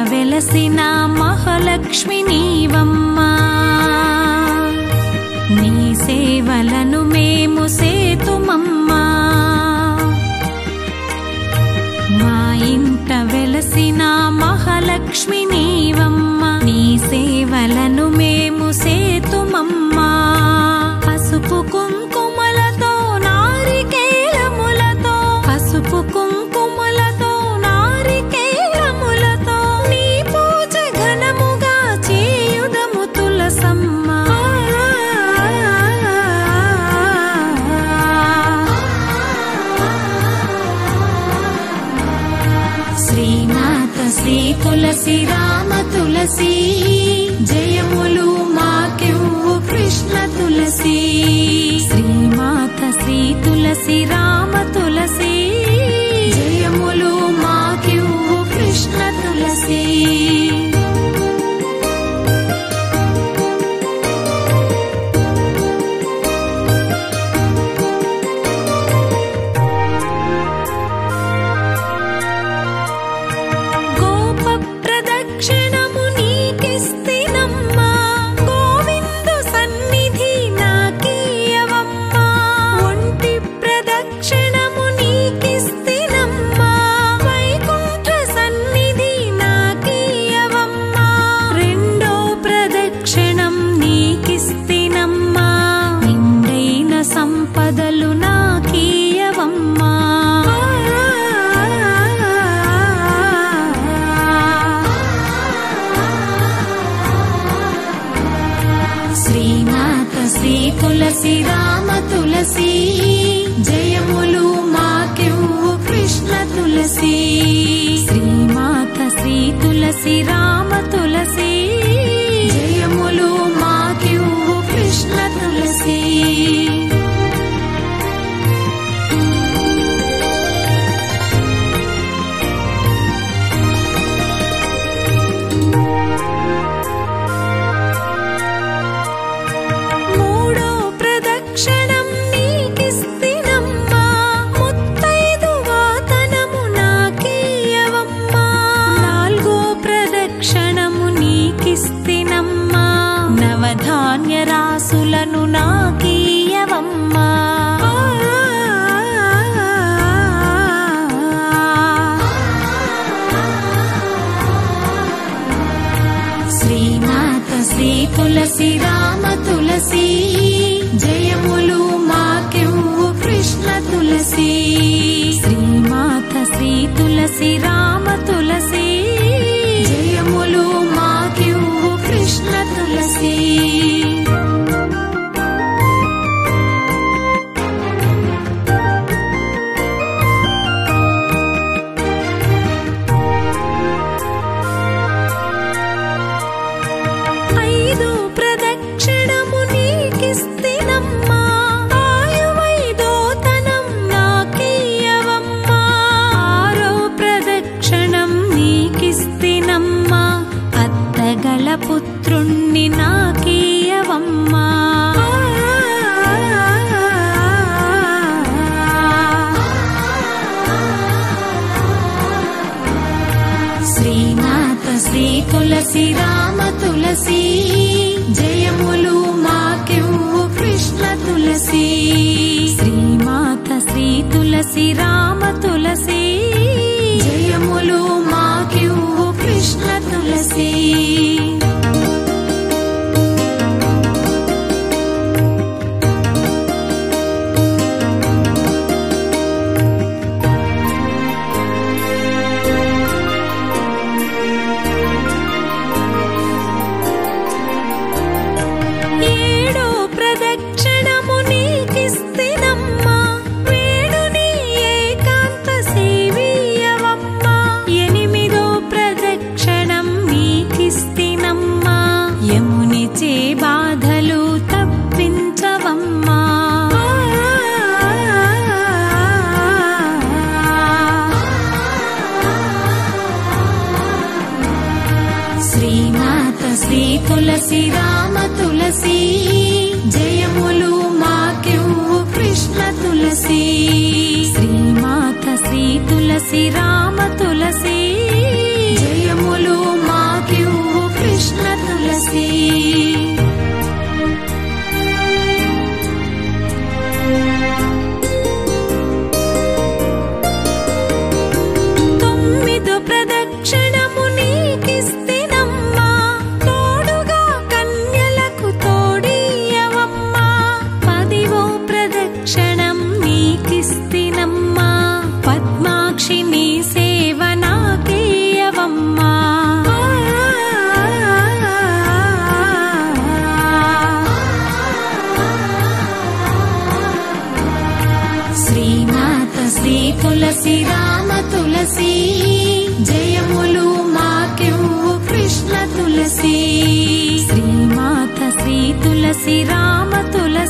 వెలసిన మహాలక్ష్మి నీవమ్మా నీ సేవలను మేము సేతుమమ్మా మా ఇంట వెలసిన మహాలక్ష్మి నీవమ్మా నీ సేవలను మేము సేతుమమ్మా పసుపు కుంకుమలతో నారికేలములతో పసుపు కుంకుమలతో నారికేలములతో నీ పూజ ఘనముగా చేయుదము తులసమ్మా శ్రీమాత శ్రీ తులసి రామ తులసి జయములు మాకెవ్వు కృష్ణ తులసి శ్రీమాత శ్రీ తులసి రామ తులసి జయములు మాకెవ్వు కృష్ణ తులసి గోప ప్రదక్షిణము నీకిస్తినమ్మా గోవిందు సన్నిధి నాకీయవమ్మా ఒంటి ప్రదక్షిణము నీకిస్తినమ్మా వైకుంఠ సన్నిధి నాకీయవమ్మా రెండో ప్రదక్షిణం నీకిస్తినమ్మా నిండైన సంపదలు నాకీయవమ్మా శ్రీమాత శ్రీ తులసి రామ తులసి జయములు మాకెవ్వు కృష్ణ తులసి శ్రీమాత శ్రీ తులసి రామ తులసి జయములు మాకెవ్వు కృష్ణ తులసి మూడో ప్రదక్షిణం నీకిస్తినమ్మా ముత్తైదు వాతనము నాకీయవమ్మా నాలుగో ప్రదక్షిణము నీకిస్తినమ్మా నవధాన్య రాసులను నాకీయవమ్మా శ్రీమాత శ్రీ తులసి రామ తులసి జయములు మాకెవ్వు కృష్ణ తులసి శ్రీమాత శ్రీ తులసి రామ తులసి జయములు మాకెవ్వు కృష్ణ తులసి ఐదు ప్రదక్షిణము నీకిస్తినమ్మా ఆయువైదోతనం నాకీయవమ్మా ఆరో ప్రదక్షిణం నీకిస్తినమ్మా అత్తగల పుత్రుణ్ణి నాకీయవమ్మా శ్రీమాత శ్రీ తులసి రామ తులసి జయములు మాకెవ్వు కృష్ణ తులసి శ్రీమాత శ్రీ తులసి రామ తులసి జయములు మాకెవ్వు కృష్ణ తులసి ఏడో ప్రదక్షిణము నీకిస్తినమ్మా వేణుని ఏకాంత సేవీయవమ్మా ఎనిమిదో ప్రదక్షిణం నీకిస్తినమ్మా యముని చే బాధలు తప్పించవమ్మా శ్రీమాత శ్రీ తులసి రామ తులసి జయములు మాకెవ్వు కృష్ణ తులసి శ్రీమాత శ్రీ తులసి రామ తులసి జయములు తులసి జయములు మాకివ్వు కృష్ణ తులసి శ్రీమాత శ్రీ తులసి రామ తులసి